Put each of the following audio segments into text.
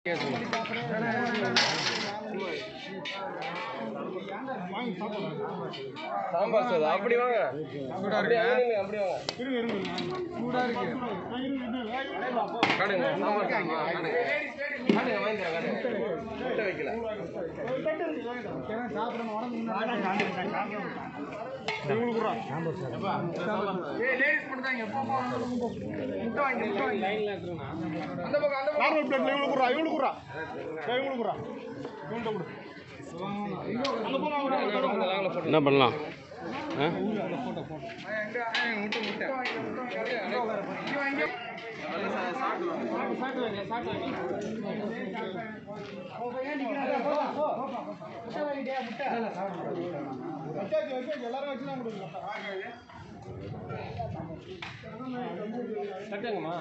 சாம்பார் சாதம் அப்படி வாங்க அப்படி வாங்க அப்படி வாங்க காடுங்க சாம்பார் சாதம் காடுங்க காடுங்க வாங்கி தரேன் காடுங்க முட்டை வைக்கல அந்த பக்கம் அந்த பக்கம் நார்மல் பிளேட்ல இவ்வளவு குறா இவ்வளவு குறா இவ்வளவு குறா இவ்வளவு கொடு அங்க போங்க அவங்க என்ன பண்ணலாம் ஆ வச்சாச்சு வச்சாச்சு எல்லாரும் வச்சு தான் கொடுக்கலாம் கட்டுங்கம்மா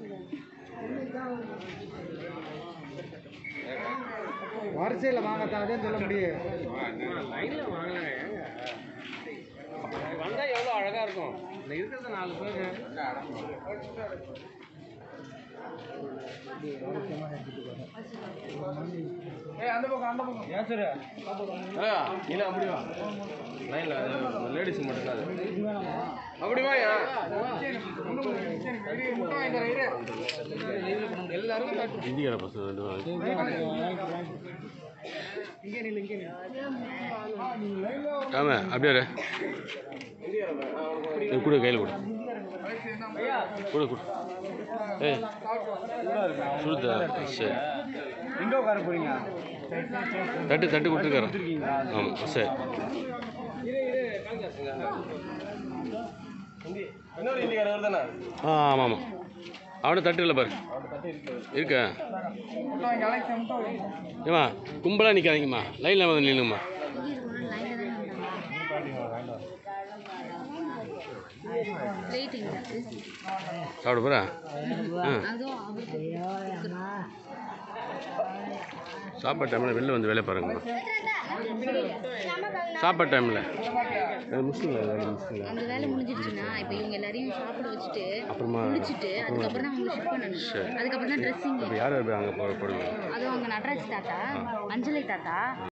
வரிசையில் வாங்கத்தான் அதே சொல்ல முடியும் லைனில் வாங்கினாங்க வந்தால் எவ்வளோ அழகாக இருக்கும் இந்த இருக்கிறது நாலு பேர் அந்த பக்கம் அந்த பக்கம் ஏன் சரி இல்லை அப்படி வா லைனில் லேடிஸ் மட்டும் தான் அப்படி வாயா எல்லாரும் இந்திக்கார பசங்க ரெண்டு பேரும் இங்கே நில்லு இங்கே நில்லு ஆமா அப்படியே இரு. இது கொடு கையில் கொடு கொடு கொடு ஏய் சுடுதா சரி எங்கே உட்கார போறீங்க தட்டு தட்டு கொடுத்துருக்காரன் ஆமாம் சரி இன்னொரு இந்திக்காரர் வருதானே ஆ ஆமாம் ஆமாம் அவனை தட்டு இல்லை பாரு இருக்கா ஏம்மா கும்பலாக நிற்காதீங்கம்மா லைனில் வந்து நில்லுங்கம்மா வெயிட்டிங் சாப்பிட போகிறா ஆ அதுவும் அவருக்கு சாப்பாடு டைமில் வெளில வந்து வேலையை பாருங்கம்மா சாப்பாடு டைமில் அது முஸ்லீம் அது முஸ்லீம் அந்த வேலை முடிஞ்சிடுச்சுன்னா இப்போ இவங்க எல்லாரையும் சாப்பிட வச்சுட்டு அப்புறமா குளிச்சுட்டு அதுக்கப்புறம் தான் அவங்களை ஷிஃப்ட் பண்ணணும் சரி. அதுக்கப்புறம் தான் ட்ரெஸ்ஸிங் இப்போ யார் யார் அங்கே போடுவீங்க அதுவும் அவங்க நடராஜ் தாத்தா அஞ்சலி தாத்தா